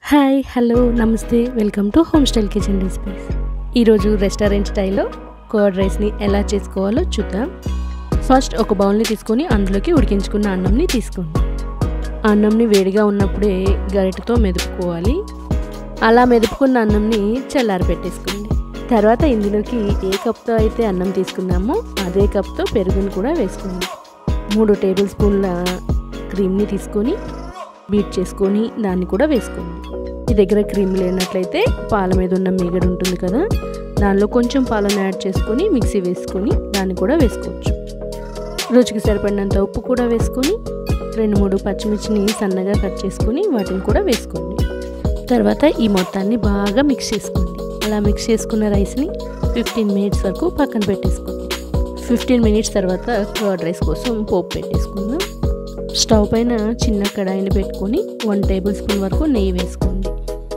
hi hello నమస్తే welcome to home style kitchen recipes ఈరోజు restaurant స్టైల్లో కర్డ్ రైస్ని ఎలా చేసుకోవాలో చూద్దాం ఫస్ట్ ఒక బౌల్ని తీసుకొని అందులోకి ఉడికించుకున్న అన్నంని తీసుకోండి అన్నంని వేడిగా ఉన్నప్పుడే గరిటతో మెదుపుకోవాలి అలా మెదుపుకున్న అన్నంని చల్లారి పెట్టేసుకోండి తర్వాత ఇందులోకి ఏ కప్తో అయితే అన్నం తీసుకున్నామో అదే కప్తో పెరుగుని కూడా వేసుకోండి మూడు టేబుల్ స్పూన్ల క్రీమ్ని తీసుకొని బీట్ చేసుకొని దాన్ని కూడా వేసుకోండి మీ దగ్గర క్రీమ్ లేనట్లయితే పాల మీద ఉన్న మీగడ ఉంటుంది కదా దానిలో కొంచెం పాలను యాడ్ చేసుకొని మిక్సీ వేసుకొని దాన్ని కూడా వేసుకోవచ్చు రుచికి సరిపడినంత ఉప్పు కూడా వేసుకొని రెండు మూడు పచ్చిమిర్చిని సన్నగా కట్ చేసుకొని వాటిని కూడా వేసుకోండి తర్వాత ఈ మొత్తాన్ని బాగా మిక్స్ చేసుకోండి అలా మిక్స్ చేసుకున్న రైస్ని ఫిఫ్టీన్ మినిట్స్ వరకు పక్కన పెట్టేసుకోండి ఫిఫ్టీన్ మినిట్స్ తర్వాత కర్డ్ రైస్ కోసం పోపు పెట్టేసుకుందాం స్టవ్ పైన చిన్న కడాయిని పెట్టుకొని వన్ టేబుల్ స్పూన్ వరకు నెయ్యి వేసుకోండి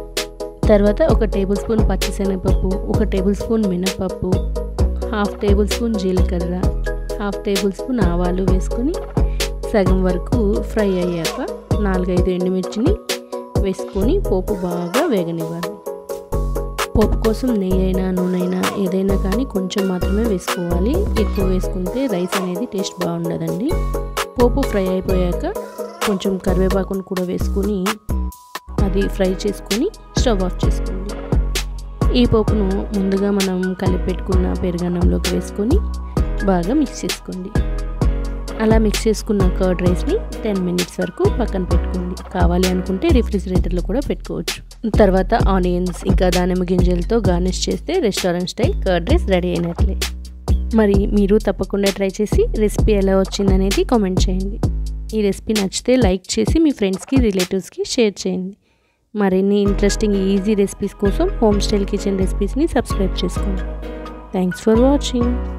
తర్వాత ఒక టేబుల్ స్పూన్ పచ్చిశనగపప్పు ఒక టేబుల్ స్పూన్ మినపప్పు హాఫ్ టేబుల్ స్పూన్ జీలకర్ర హాఫ్ టేబుల్ స్పూన్ ఆవాలు వేసుకొని సగం వరకు ఫ్రై అయ్యాక నాలుగైదు ఎండుమిర్చిని వేసుకొని పోపు బాగా వేగనివ్వాలి పోపు కోసం నెయ్యి అయినా నూనె అయినా ఏదైనా కానీ కొంచెం మాత్రమే వేసుకోవాలి ఎక్కువ వేసుకుంటే రైస్ అనేది టేస్ట్ బాగుండదండి పోపు ఫ్రై అయిపోయాక కొంచెం కరివేపాకును కూడా వేసుకొని అది ఫ్రై చేసుకొని స్టవ్ ఆఫ్ చేసుకోండి ఈ పోపును ముందుగా మనం కలిపి పెట్టుకున్న పెరుగన్నంలోకి వేసుకొని బాగా మిక్స్ చేసుకోండి అలా మిక్స్ చేసుకున్న కర్డ్ రైస్ని టెన్ మినిట్స్ వరకు పక్కన పెట్టుకోండి కావాలి అనుకుంటే రిఫ్రిజిరేటర్లో కూడా పెట్టుకోవచ్చు తర్వాత ఆనియన్స్ ఇంకా దానిమ్మ గింజలతో గార్నిష్ చేస్తే restaurant style curd rice ready అయినట్లే మరి మీరు తప్పకుండా ట్రై చేసి రెసిపీ ఎలా వచ్చిందనేది కామెంట్ చేయండి ఈ రెసిపీ నచ్చితే లైక్ చేసి మీ ఫ్రెండ్స్కి రిలేటివ్స్కి షేర్ చేయండి మరిన్ని ఇంట్రెస్టింగ్ ఈజీ రెసిపీస్ కోసం హోమ్ స్టైల్ కిచెన్ రెసిపీస్ని సబ్స్క్రైబ్ చేసుకోండి థ్యాంక్స్ ఫర్ వాచింగ్